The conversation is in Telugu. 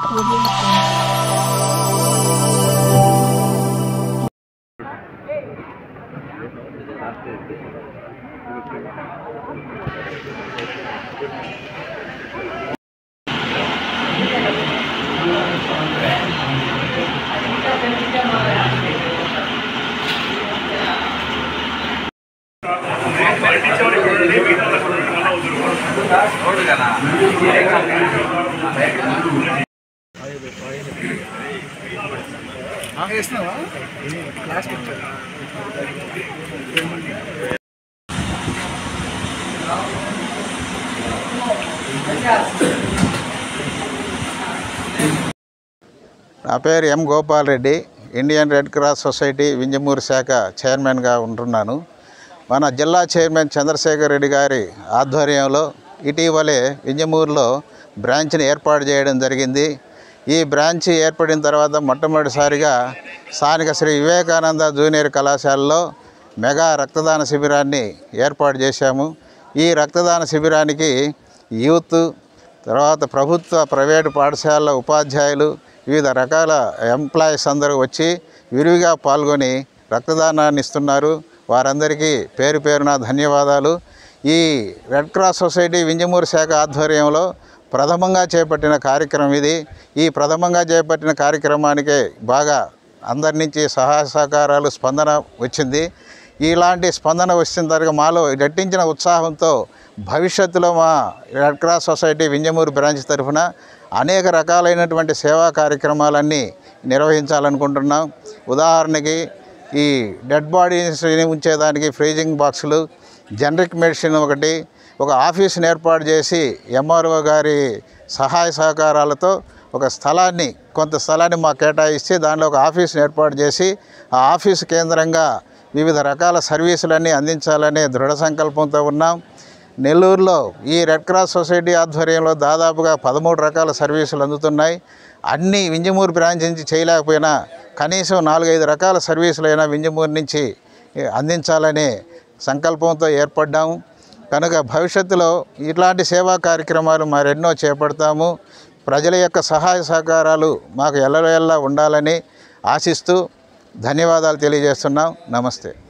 నా పేరు M Gopal Reddy Indian red cross society Vinjamuru శాఖ చైర్మన్గా ఉంటున్నాను మన జిల్లా చైర్మన్ చంద్రశేఖర్ రెడ్డి గారి ఆధ్వర్యంలో ఇటీవలే వింజమూరులో బ్రాంచ్ని ఏర్పాటు చేయడం జరిగింది ఈ బ్రాంచ్ ఏర్పడిన తర్వాత మొట్టమొదటిసారిగా స్థానిక శ్రీ వివేకానంద జూనియర్ కళాశాలలో మెగా రక్తదాన శిబిరాన్ని ఏర్పాటు చేశాము ఈ రక్తదాన శిబిరానికి యూత్ తర్వాత ప్రభుత్వ ప్రైవేటు పాఠశాలల ఉపాధ్యాయులు వివిధ రకాల ఎంప్లాయీస్ అందరూ వచ్చి విరివిగా పాల్గొని రక్తదానాన్ని ఇస్తున్నారు వారందరికీ పేరు పేరున ధన్యవాదాలు ఈ రెడ్ క్రాస్ సొసైటీ వింజమూరు శాఖ ఆధ్వర్యంలో ప్రథమంగా చేపట్టిన కార్యక్రమం ఇది ఈ ప్రథమంగా చేపట్టిన కార్యక్రమానికే బాగా అందరి నుంచి సహాయ సహకారాలు స్పందన వచ్చింది ఇలాంటి స్పందన వచ్చిన తర్వాత మాలో రెట్టించిన ఉత్సాహంతో భవిష్యత్తులో మా red cross society Vinjamuru branch తరఫున అనేక రకాలైనటువంటి సేవా కార్యక్రమాలన్నీ నిర్వహించాలనుకుంటున్నాం ఉదాహరణకి ఈ డెడ్ బాడీస్ని ఉంచేదానికి ఫ్రీజింగ్ బాక్సులు జనరిక్ మెడిసిన్ ఒకటి ఒక ఆఫీస్ని ఏర్పాటు చేసి ఎంఆర్ఓ గారి సహాయ సహకారాలతో ఒక స్థలాన్ని కొంత స్థలాన్ని మాకు కేటాయిస్తే దానిలో ఒక ఆఫీస్ని ఏర్పాటు చేసి ఆ ఆఫీస్ కేంద్రంగా వివిధ రకాల సర్వీసులన్నీ అందించాలనే దృఢ సంకల్పంతో ఉన్నాం నెల్లూరులో ఈ రెడ్ క్రాస్ సొసైటీ ఆధ్వర్యంలో దాదాపుగా పదమూడు రకాల సర్వీసులు అందుతున్నాయి అన్ని వింజమూరు బ్రాంచ్ నుంచి చేయలేకపోయినా కనీసం నాలుగైదు రకాల సర్వీసులైనా వింజమూరు నుంచి ఏ, అందించాలనే సంకల్పంతో ఏర్పడ్డాము కనుక భవిష్యత్తులో ఇట్లాంటి సేవా కార్యక్రమాలు మరెన్నో చేపడతాము ప్రజల యొక్క సహాయ సహకారాలు మాకు ఎల్లవేళ్ళ ఉండాలని ఆశిస్తూ ధన్యవాదాలు తెలియజేస్తున్నాం నమస్తే